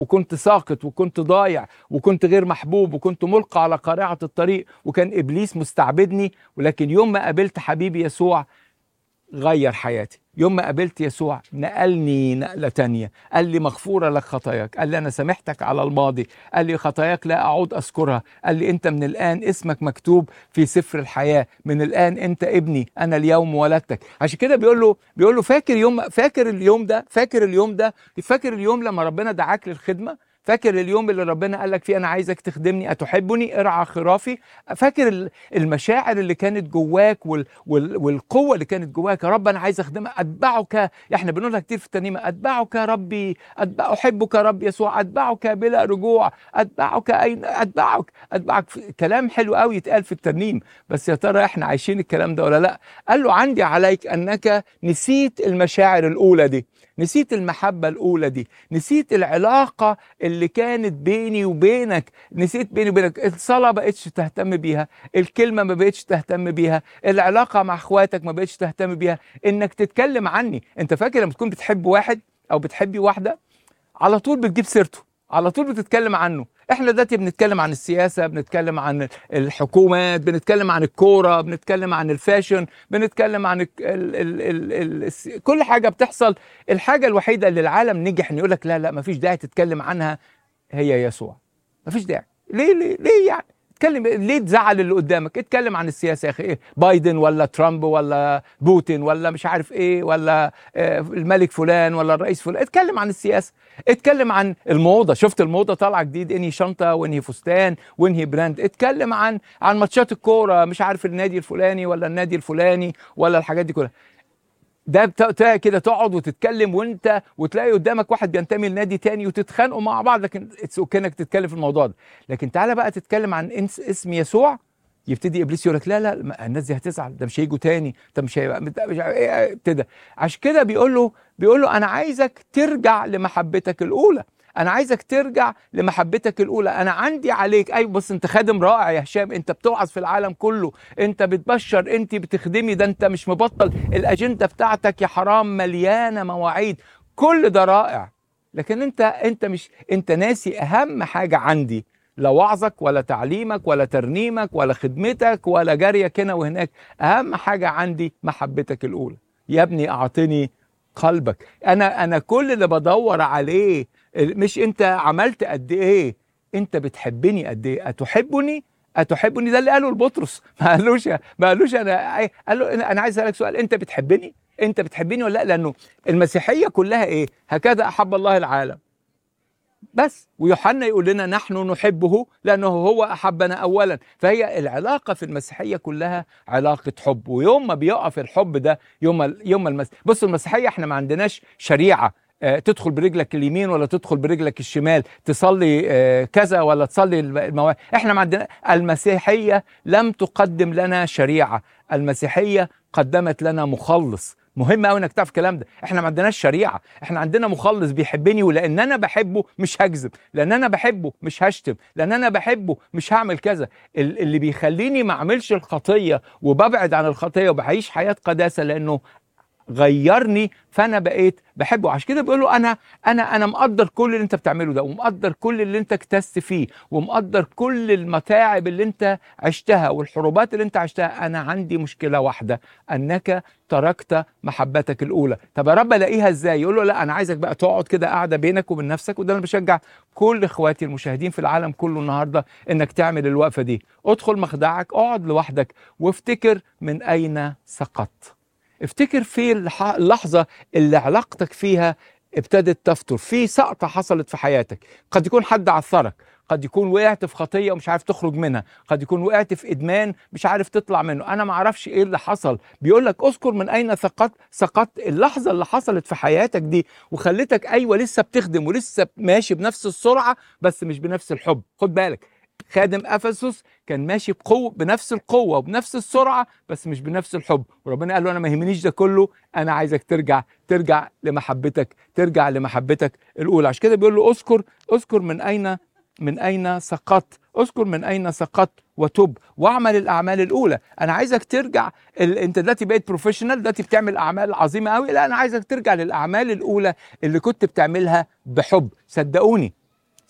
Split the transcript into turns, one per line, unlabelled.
وكنت ساقط وكنت ضايع وكنت غير محبوب وكنت ملقى على قارعة الطريق وكان إبليس مستعبدني ولكن يوم ما قابلت حبيبي يسوع غير حياتي يوم ما قابلت يسوع نقلني نقلة تانية قال لي مغفورة لك خطاياك قال لي أنا سامحتك على الماضي قال لي خطاياك لا أعود أذكرها قال لي أنت من الآن اسمك مكتوب في سفر الحياة من الآن أنت ابني أنا اليوم ولدتك عشان كده بيقول له بيقول له فاكر يوم فاكر اليوم ده فاكر اليوم ده فاكر اليوم لما ربنا دعاك للخدمة فاكر اليوم اللي ربنا قال لك فيه انا عايزك تخدمني اتحبني ارعى خرافي فاكر ال- المشاعر اللي كانت جواك وال وال والقوه اللي كانت جواك يا رب انا عايز اخدمك اتبعك احنا بنقولها كتير في الترنيمه اتبعك يا ربي أتبع احبك يا رب يسوع اتبعك بلا رجوع اتبعك اين اتبعك اتبعك في- كلام حلو قوي يتقال في الترنيم بس يا ترى احنا عايشين الكلام ده ولا لا قال له عندي عليك انك نسيت المشاعر الاولى دي نسيت المحبة الأولى دي نسيت العلاقة اللي كانت بيني وبينك نسيت بيني وبينك الصلاة بقتش تهتم بيها الكلمة ما بقتش تهتم بيها العلاقة مع اخواتك ما بقتش تهتم بيها انك تتكلم عني انت فاكر لما تكون بتحب واحد او بتحبي واحدة على طول بتجيب سيرته على طول بتتكلم عنه احنا دلوقتي بنتكلم عن السياسة بنتكلم عن الحكومات بنتكلم عن الكورة بنتكلم عن الفاشن بنتكلم عن ال ال ال ال ال الس- كل حاجة بتحصل الحاجة الوحيدة اللي العالم نجح ان يقول لك لا لا مفيش داعي تتكلم عنها هي يسوع مفيش داعي ليه ليه ليه يعني اتكلم ليه تزعل اللي قدامك اتكلم عن السياسه يا اخي ايه بايدن ولا ترامب ولا بوتين ولا مش عارف ايه ولا آه، الملك فلان ولا الرئيس فلان اتكلم عن السياسه اتكلم عن الموضه شفت الموضه طالعه جديد انهي شنطه وانهي فستان وانهي براند اتكلم عن عن ماتشات الكوره مش عارف النادي الفلاني ولا النادي الفلاني ولا الحاجات دي كلها ده بت- بتاع كده تقعد وتتكلم وانت وتلاقي قدامك واحد بينتمي لنادي تاني وتتخانقوا مع بعض لكن اتس اوكي انك تتكلم في الموضوع ده لكن تعالى بقى تتكلم عن انس اسم يسوع يبتدي ابليس يقول لك لا لا ما- الناس دي هتزعل ده مش هيجوا تاني ده مش هيبقى ده مش عارف ايه ابتدى عشان كده بيقول له بيقول له انا عايزك ترجع لمحبتك الاولى انا عايزك ترجع لمحبتك الاولى انا عندي عليك ايوه بس انت خادم رائع يا هشام انت بتوعظ في العالم كله انت بتبشر انت بتخدمي ده انت مش مبطل الاجنده بتاعتك يا حرام مليانه مواعيد كل ده رائع لكن انت انت مش انت ناسي اهم حاجه عندي لا وعظك ولا تعليمك ولا ترنيمك ولا خدمتك ولا جريك هنا وهناك اهم حاجه عندي محبتك الاولى يا ابني اعطني قلبك انا انا كل اللي بدور عليه مش انت عملت قد ايه انت بتحبني قد ايه اتحبني اتحبني ده اللي قاله لبطرس ما قالوش ما قالوش انا قال له انا عايز اسالك سؤال انت بتحبني انت بتحبني ولا لا لانه المسيحيه كلها ايه هكذا احب الله العالم بس ويوحنا يقول لنا نحن نحبه لانه هو احبنا اولا فهي العلاقه في المسيحيه كلها علاقه حب ويوم ما بيقف الحب ده يوم ال- يوم المس... بصوا المسيحيه احنا ما عندناش شريعه آه، تدخل برجلك اليمين ولا تدخل برجلك الشمال تصلي آه، كذا ولا تصلي الم- المواعيد احنا ما عندنا المسيحيه لم تقدم لنا شريعه المسيحيه قدمت لنا مخلص مهم قوي انك تعرف الكلام ده احنا ما عندناش شريعه احنا عندنا مخلص بيحبني ولان انا بحبه مش هكذب لان انا بحبه مش هشتم لان انا بحبه مش هعمل كذا ال- اللي بيخليني ما اعملش الخطيه وببعد عن الخطيه وبعيش حياه قداسه لانه غيرني فانا بقيت بحبه عشان كده بيقول له انا انا انا مقدر كل اللي انت بتعمله ده ومقدر كل اللي انت اكتست فيه ومقدر كل المتاعب اللي انت عشتها والحروبات اللي انت عشتها انا عندي مشكله واحده انك تركت محبتك الاولى طب يا رب الاقيها ازاي يقول له لا انا عايزك بقى تقعد كده قاعده بينك وبين نفسك وده انا بشجع كل اخواتي المشاهدين في العالم كله النهارده انك تعمل الوقفه دي ادخل مخدعك اقعد لوحدك وافتكر من اين سقطت افتكر في الح- اللحظة اللي علاقتك فيها ابتدت تفتر في سقطة حصلت في حياتك قد يكون حد عثرك قد يكون وقعت في خطية ومش عارف تخرج منها قد يكون وقعت في إدمان مش عارف تطلع منه أنا ما اعرفش إيه اللي حصل بيقول لك اذكر من أين سقطت سقطت اللحظة اللي حصلت في حياتك دي وخلتك أيوة لسه بتخدم ولسه ماشي بنفس السرعة بس مش بنفس الحب خد بالك خادم افسس كان ماشي بقوه بنفس القوه وبنفس السرعه بس مش بنفس الحب وربنا قال له انا ما يهمنيش ده كله انا عايزك ترجع ترجع لمحبتك ترجع لمحبتك الاولى عشان كده بيقول له اذكر اذكر من اين من اين سقطت اذكر من اين سقطت وتب واعمل الاعمال الاولى انا عايزك ترجع ال... انت دلوقتي بقيت بروفيشنال دلوقتي بتعمل اعمال عظيمه قوي لا انا عايزك ترجع للاعمال الاولى اللي كنت بتعملها بحب صدقوني